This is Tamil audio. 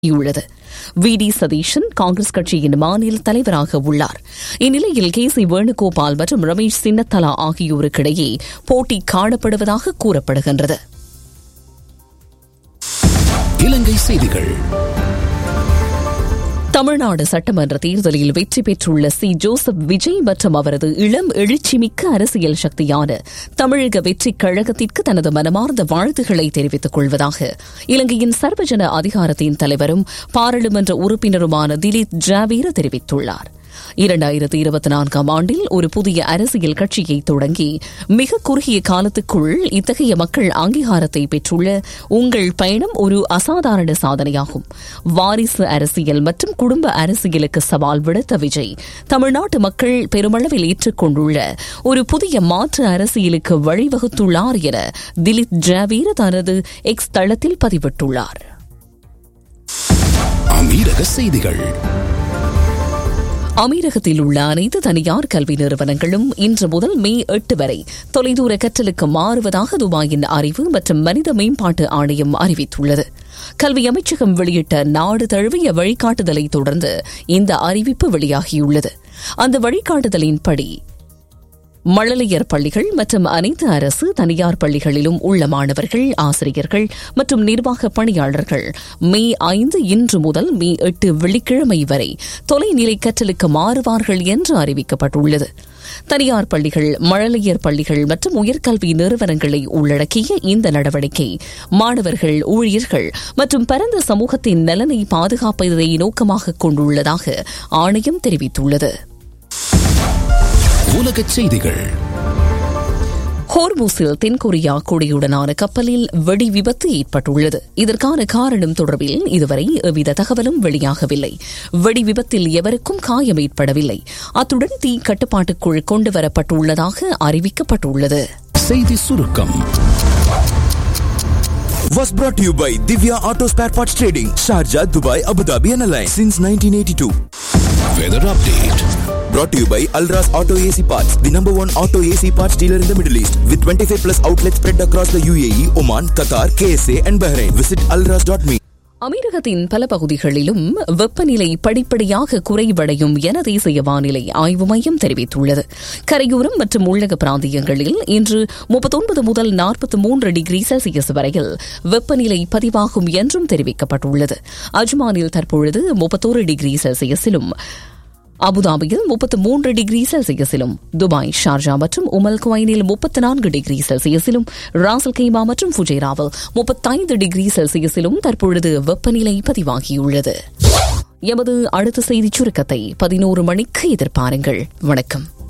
உள்ளது வி டி சதீஷன் காங்கிரஸ் கட்சியின் மாநில தலைவராக உள்ளார் இந்நிலையில் கே சி வேணுகோபால் மற்றும் ரமேஷ் சின்னத்தலா ஆகியோருக்கிடையே போட்டி காணப்படுவதாக கூறப்படுகின்றது இலங்கை செய்திகள் தமிழ்நாடு சட்டமன்ற தேர்தலில் வெற்றி பெற்றுள்ள சி ஜோசப் விஜய் மற்றும் அவரது இளம் எழுச்சிமிக்க அரசியல் சக்தியான தமிழக வெற்றிக் கழகத்திற்கு தனது மனமார்ந்த வாழ்த்துக்களை தெரிவித்துக் கொள்வதாக இலங்கையின் சர்வஜன அதிகாரத்தின் தலைவரும் பாராளுமன்ற உறுப்பினருமான திலீப் ஜாவீர தெரிவித்துள்ளார் இரண்டாயிரத்தி இருபத்தி நான்காம் ஆண்டில் ஒரு புதிய அரசியல் கட்சியை தொடங்கி மிக குறுகிய காலத்துக்குள் இத்தகைய மக்கள் அங்கீகாரத்தை பெற்றுள்ள உங்கள் பயணம் ஒரு அசாதாரண சாதனையாகும் வாரிசு அரசியல் மற்றும் குடும்ப அரசியலுக்கு சவால் விடுத்த விஜய் தமிழ்நாட்டு மக்கள் பெருமளவில் ஏற்றுக்கொண்டுள்ள ஒரு புதிய மாற்று அரசியலுக்கு வழிவகுத்துள்ளார் என திலீப் ஜாவீர தனது எக்ஸ் தளத்தில் பதிவிட்டுள்ளார் அமீரக செய்திகள் அமீரகத்தில் உள்ள அனைத்து தனியார் கல்வி நிறுவனங்களும் இன்று முதல் மே எட்டு வரை தொலைதூர கற்றலுக்கு மாறுவதாக துபாயின் அறிவு மற்றும் மனித மேம்பாட்டு ஆணையம் அறிவித்துள்ளது கல்வி அமைச்சகம் வெளியிட்ட நாடு தழுவிய வழிகாட்டுதலை தொடர்ந்து இந்த அறிவிப்பு வெளியாகியுள்ளது அந்த வழிகாட்டுதலின்படி மழலையர் பள்ளிகள் மற்றும் அனைத்து அரசு தனியார் பள்ளிகளிலும் உள்ள மாணவர்கள் ஆசிரியர்கள் மற்றும் நிர்வாக பணியாளர்கள் மே ஐந்து இன்று முதல் மே எட்டு வெள்ளிக்கிழமை வரை தொலைநிலை கற்றலுக்கு மாறுவார்கள் என்று அறிவிக்கப்பட்டுள்ளது தனியார் பள்ளிகள் மழலையர் பள்ளிகள் மற்றும் உயர்கல்வி நிறுவனங்களை உள்ளடக்கிய இந்த நடவடிக்கை மாணவர்கள் ஊழியர்கள் மற்றும் பரந்த சமூகத்தின் நலனை பாதுகாப்பதை நோக்கமாக கொண்டுள்ளதாக ஆணையம் தெரிவித்துள்ளது உலகச் செய்திகள் ஹோர்மூஸில் தென்கொரியா கொடியுடனான கப்பலில் வெடி விபத்து ஏற்பட்டுள்ளது இதற்கான காரணம் தொடர்பில் இதுவரை எவ்வித தகவலும் வெளியாகவில்லை வெடி விபத்தில் எவருக்கும் காயம் ஏற்படவில்லை அத்துடன் தீ கட்டுப்பாட்டுக்குள் கொண்டுவரப்பட்டுள்ளதாக அறிவிக்கப்பட்டுள்ளது செய்தி சுருக்கம் was brought to you by Divya Auto Spare Parts Trading, Sharjah, Dubai, Abu Dhabi and Alliance since 1982. Weather update Brought to you by Alras Auto AC Parts, the number one auto AC parts dealer in the Middle East, with 25 plus outlets spread across the UAE, Oman, Qatar, KSA and Bahrain. Visit alras.me. அமீரகத்தின் பல பகுதிகளிலும் வெப்பநிலை படிப்படியாக குறைவடையும் என தேசிய வானிலை ஆய்வு மையம் தெரிவித்துள்ளது கரையோரம் மற்றும் உள்ளக பிராந்தியங்களில் இன்று முப்பத்தொன்பது முதல் நாற்பத்தி மூன்று டிகிரி செல்சியஸ் வரையில் வெப்பநிலை பதிவாகும் என்றும் தெரிவிக்கப்பட்டுள்ளது அஜ்மானில் தற்பொழுது முப்பத்தோரு டிகிரி செல்சியஸிலும் அபுதாபியில் முப்பத்து மூன்று டிகிரி செல்சியஸிலும் துபாய் ஷார்ஜா மற்றும் உமல் குவைனில் முப்பத்து நான்கு டிகிரி செல்சியஸிலும் ராசல் கைமா மற்றும் ஃபுஜேராவில் முப்பத்தைந்து டிகிரி செல்சியஸிலும் தற்பொழுது வெப்பநிலை பதிவாகியுள்ளது எமது அடுத்த செய்திச் சுருக்கத்தை பதினோரு மணிக்கு எதிர்பாருங்கள் வணக்கம்